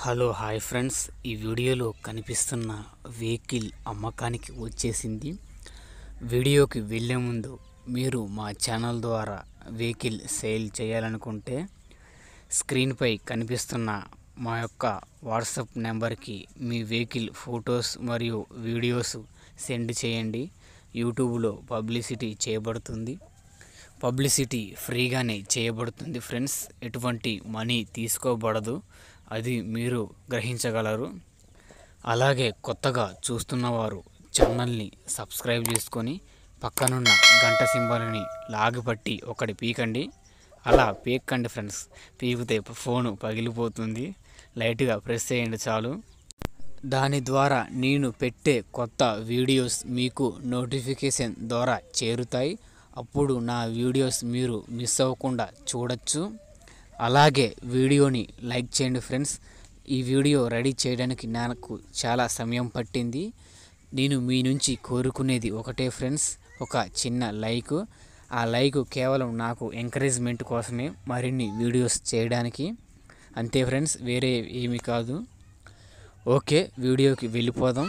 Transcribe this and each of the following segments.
hello hi friends ఈ వీడియోలో కనిపిస్తున్న వెహికల్ అమ్మకానికి వచ్చేసింది వీడియోకి వెళ్ళే ముందు మీరు మా ఛానల్ ద్వారా వెహికల్ సేల్ చేయాలనుకుంటే స్క్రీన్పై కనిపిస్తున్న మా యొక్క వాట్సాప్ నెంబర్కి మీ వెహికల్ ఫొటోస్ మరియు వీడియోస్ సెండ్ చేయండి యూట్యూబ్లో పబ్లిసిటీ చేయబడుతుంది పబ్లిసిటీ ఫ్రీగానే చేయబడుతుంది ఫ్రెండ్స్ ఎటువంటి మనీ తీసుకోబడదు అది మీరు గ్రహించగలరు అలాగే కొత్తగా చూస్తున్నవారు ఛానల్ని సబ్స్క్రైబ్ చేసుకొని పక్కనున్న గంట సింబల్ని లాగిపట్టి ఒకటి పీకండి అలా పీక్కండి ఫ్రెండ్స్ పీకితే ఫోను పగిలిపోతుంది లైట్గా ప్రెస్ చేయండి చాలు దాని ద్వారా నేను పెట్టే కొత్త వీడియోస్ మీకు నోటిఫికేషన్ ద్వారా చేరుతాయి అప్పుడు నా వీడియోస్ మీరు మిస్ అవ్వకుండా చూడొచ్చు అలాగే వీడియోని లైక్ చేయండి ఫ్రెండ్స్ ఈ వీడియో రెడీ చేయడానికి నాకు చాలా సమయం పట్టింది నేను మీ నుంచి కోరుకునేది ఒకటే ఫ్రెండ్స్ ఒక చిన్న లైక్ ఆ లైక్ కేవలం నాకు ఎంకరేజ్మెంట్ కోసమే మరిన్ని వీడియోస్ చేయడానికి అంతే ఫ్రెండ్స్ వేరే ఏమీ కాదు ఓకే వీడియోకి వెళ్ళిపోదాం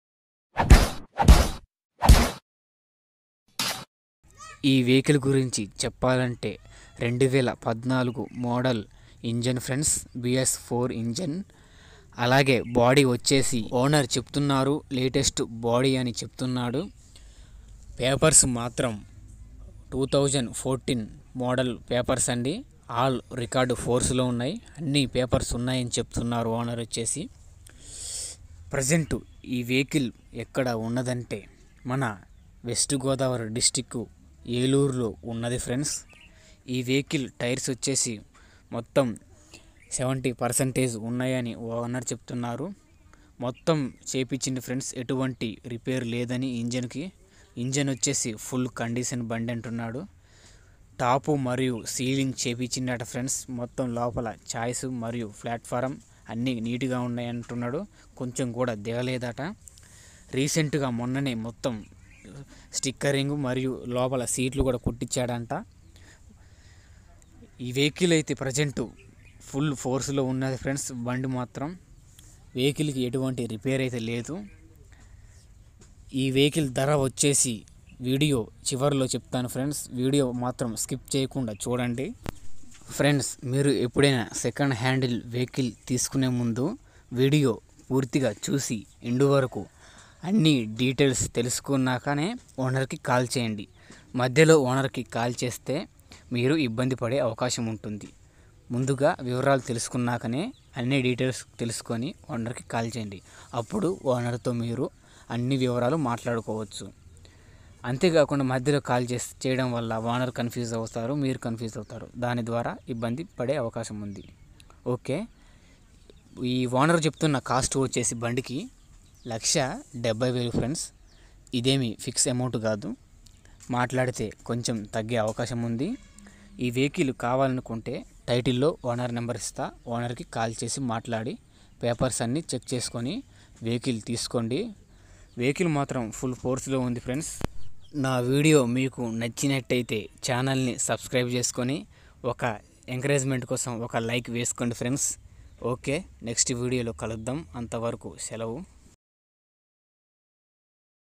ఈ వెహికల్ గురించి చెప్పాలంటే రెండు వేల పద్నాలుగు model engine friends BS four engine అలాగే బాడీ వచ్చేసి ఓనర్ చెప్తున్నారు లేటెస్ట్ బాడీ అని చెప్తున్నాడు పేపర్స్ మాత్రం two thousand fourteen model papers అండి ఆల్ రికార్డు ఫోర్స్లో ఉన్నాయి అన్ని పేపర్స్ ఉన్నాయని చెప్తున్నారు ఓనర్ వచ్చేసి ప్రజెంట్ ఈ వెహికల్ ఎక్కడ ఉన్నదంటే మన వెస్ట్ గోదావరి డిస్టిక్ ఏలూరులో ఉన్నది ఫ్రెండ్స్ ఈ వెహికల్ టైర్స్ వచ్చేసి మొత్తం సెవెంటీ పర్సంటేజ్ ఉన్నాయని ఓనర్ చెప్తున్నారు మొత్తం చేపించింది ఫ్రెండ్స్ ఎటువంటి రిపేర్ లేదని ఇంజన్కి ఇంజన్ వచ్చేసి ఫుల్ కండిషన్ బండి అంటున్నాడు టాపు మరియు సీలింగ్ చేపించిందట ఫ్రెండ్స్ మొత్తం లోపల ఛాయిస్ మరియు ప్లాట్ఫారం అన్నీ నీట్గా ఉన్నాయి అంటున్నాడు కొంచెం కూడా దిగలేదట రీసెంట్గా మొన్ననే మొత్తం స్టిక్కరింగ్ మరియు లోపల సీట్లు కూడా కుట్టించాడంట ఈ వెహికల్ అయితే ప్రజెంట్ ఫుల్ ఫోర్స్లో ఉన్నది ఫ్రెండ్స్ బండి మాత్రం వెహికల్కి ఎటువంటి రిపేర్ అయితే లేదు ఈ వెహికల్ ధర వచ్చేసి వీడియో చివరిలో చెప్తాను ఫ్రెండ్స్ వీడియో మాత్రం స్కిప్ చేయకుండా చూడండి ఫ్రెండ్స్ మీరు ఎప్పుడైనా సెకండ్ హ్యాండిల్ వెహికల్ తీసుకునే ముందు వీడియో పూర్తిగా చూసి ఎండు వరకు అన్ని డీటెయిల్స్ తెలుసుకున్నాకనే ఓనర్కి కాల్ చేయండి మధ్యలో ఓనర్కి కాల్ చేస్తే మీరు ఇబ్బంది పడే అవకాశం ఉంటుంది ముందుగా వివరాలు తెలుసుకున్నాకనే అన్ని డీటెయిల్స్ తెలుసుకొని ఓనర్కి కాల్ చేయండి అప్పుడు ఓనర్తో మీరు అన్ని వివరాలు మాట్లాడుకోవచ్చు అంతేకాకుండా మధ్యలో కాల్ చేసి చేయడం వల్ల ఓనర్ కన్ఫ్యూజ్ అవుతారు మీరు కన్ఫ్యూజ్ అవుతారు దాని ద్వారా ఇబ్బంది పడే అవకాశం ఉంది ఓకే ఈ ఓనర్ చెప్తున్న కాస్ట్ వచ్చేసి బండికి లక్ష డెబ్బై వేలు ఫ్రెండ్స్ ఇదేమి ఫిక్స్ అమౌంట్ కాదు మాట్లాడితే కొంచెం తగ్గే అవకాశం ఉంది ఈ వెహికల్ కావాలనుకుంటే టైటిల్లో ఓనర్ నెంబర్ ఇస్తా ఓనర్కి కాల్ చేసి మాట్లాడి పేపర్స్ అన్నీ చెక్ చేసుకొని వెహికల్ తీసుకోండి వెహికల్ మాత్రం ఫుల్ ఫోర్స్లో ఉంది ఫ్రెండ్స్ నా వీడియో మీకు నచ్చినట్టయితే ఛానల్ని సబ్స్క్రైబ్ చేసుకొని ఒక ఎంకరేజ్మెంట్ కోసం ఒక లైక్ వేసుకోండి ఫ్రెండ్స్ ఓకే నెక్స్ట్ వీడియోలో కలుద్దాం అంతవరకు సెలవు